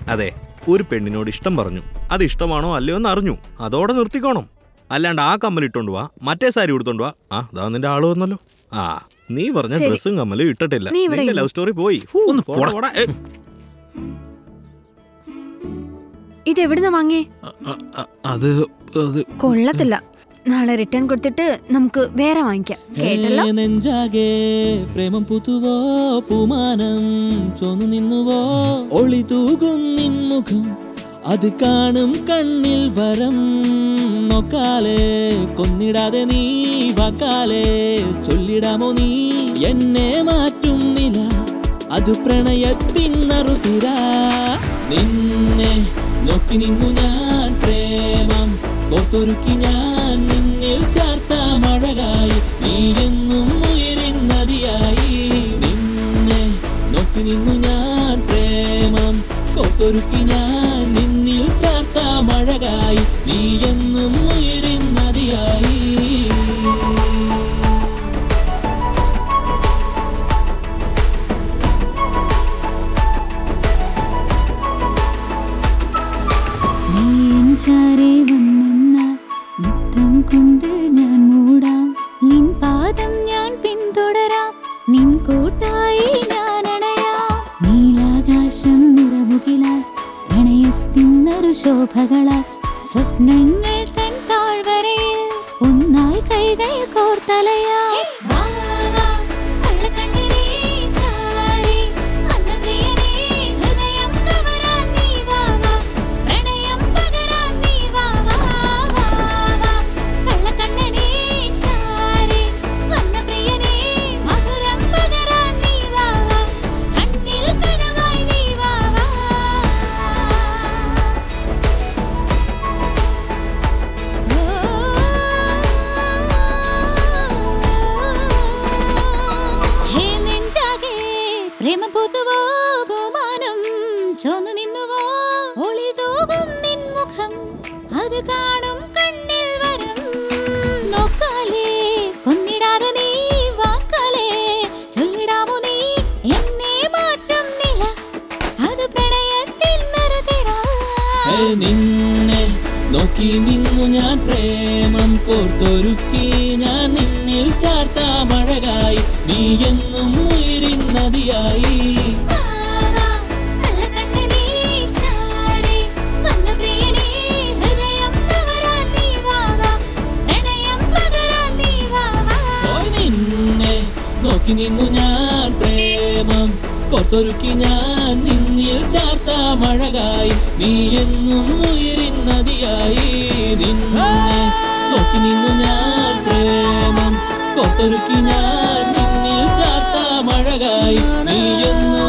അതെ ഒരു പെണ്ണിനോട് ഇഷ്ടം പറഞ്ഞു അത് ഇഷ്ടമാണോ അല്ലയോ എന്ന് അറിഞ്ഞു അതോടെ നിർത്തിക്കോണം അല്ലാണ്ട് ആ കമ്മൽ ഇട്ടോണ്ട് വാ മറ്റേ സാരി ഉടുത്തോണ്ട് വാ ആ അതാ നിന്റെ ആള് വന്നല്ലോ ആ നീ പറഞ്ഞ ശരി. ഡ്രസ്സും കമ്മലും ഇട്ടിട്ടില്ല നീ ഇവിടെ നിന്റെ ഇരുന്നോ. ലവ് സ്റ്റോറി പോയി ഹൂ, പോടാ, പോടാ. ഏ, ഇത് എവിടുന്ന വാങ്ങിയേ അ- അ- അ- അത് അത് കൊള്ളത്തില്ല നാളെ റിട്ടേൺ കൊടുത്തിട്ട് നമുക്ക് വേറെ വാങ്ങിക്കാം കേട്ടല്ലോ ഹേ നെഞ്ചാകെ പ്രേമം പുതുവോ പൂമാനം ചോന്നു നിന്നുവോ ഒളി തൂകും നിൻമുഖം അത് കാണും കണ്ണിൽ വരം നോക്കാലേ കൊന്നിടാതെ നീ വാക്കാലേ ചൊല്ലിടാമോ നീ എന്നെ മാറ്റും നില അത് പ്രണയത്തിനറുതിര നിന്നെ നോക്കി നിന്നു ഞാൻ പ്രേമം കോർത്തൊരുക്കി ഞാൻ നിന്നിൽ ചാർത്ത മഴകായി നീ എന്നും ഉയരിൻ നദിയായി നിന്നെ നോക്കി നിന്നു ഞാൻ പ്രേമം കോർത്തൊരുക്കി ഞാൻ നിന്നിൽ ചാർത്ത മഴകായി നീ എന്നും ഉയരിൻ നദിയായി നീ എൻ ചാരെ വന്നെന്നാൽ മുത്തം കൊണ്ട് ഞാൻ മൂടാം നിൻ പാദം ഞാൻ പിന്തുടരാം നിൻ കൂട്ടായി ഞാൻ അണയാം നീലാകാശം നിറമുകിലാൽ പ്രണയത്തിനൊരു ശോഭകളാൽ സ്വപ്നങ്ങൾ തൻ താഴ്വരയിൽ ഒന്നായി കൈകൾ കോർത്തലയാ വാ, വാ, കള്ളക്കണ്ണിനെ ചാരി, വന്ന പ്രിയനേ, ഹൃദയം കവരാൻ നീ വാ, വാ. പ്രണയം പകരാൻ നീ വാ, വാ, വാ, വാ. കള്ളക്കണ്ണനെ ചാരി, വന്ന പ്രിയനേ, മധുരം പകരാൻ നീ വാ, വാ. കണ്ണിൽ കനവായി നീ വാ, വാ. ഹേ നെഞ്ചാകെ പ്രേമ പൂത്തുവോ പൂമാനം ചോന്നു നിന്നുവോ ഒളി തൂകും നിൻമുഖം അത് കാണും കണ്ണിൽ വരം നോക്കാലേ കൊന്നിടാതെ നീ വാക്കാലേ ചൊല്ലിടാമോ നീ എന്നെ മാറ്റും നില അത് പ്രണയത്തിൻ നറുതിരാ ഹേ നിന്നെ നോക്കി നിന്നു ഞാൻ പ്രേമം കോർത്തൊരുക്കി ഞാൻ നിന്നിൽ ചാർത്ത മഴകായി നീ എന്നും ഉയരിൻ നദിയായി വാവാ കള്ളക്കണ്ണനേ ചാരി വന്ന പ്രിയനേ ഹൃദയം കവരാൻ നീ വാവാ പ്രണയം പകരാൻ നീ വാവാ ഓയ് നിന്നെ നോക്കി നിന്നു ഞാൻ പ്രേമം കോർത്തൊരുക്കി ഞാൻ നിന്നിൽ ചാർത്ത മഴകായി നീ എന്നും ഉയരിൻ നദിയായി നിന്നെ നോക്കി നിന്നു ഞാൻ പ്രേമം കോർത്തൊരുക്കി ഞാൻ നിന്നിൽ ചാർത്ത മഴകായി നീ എന്നും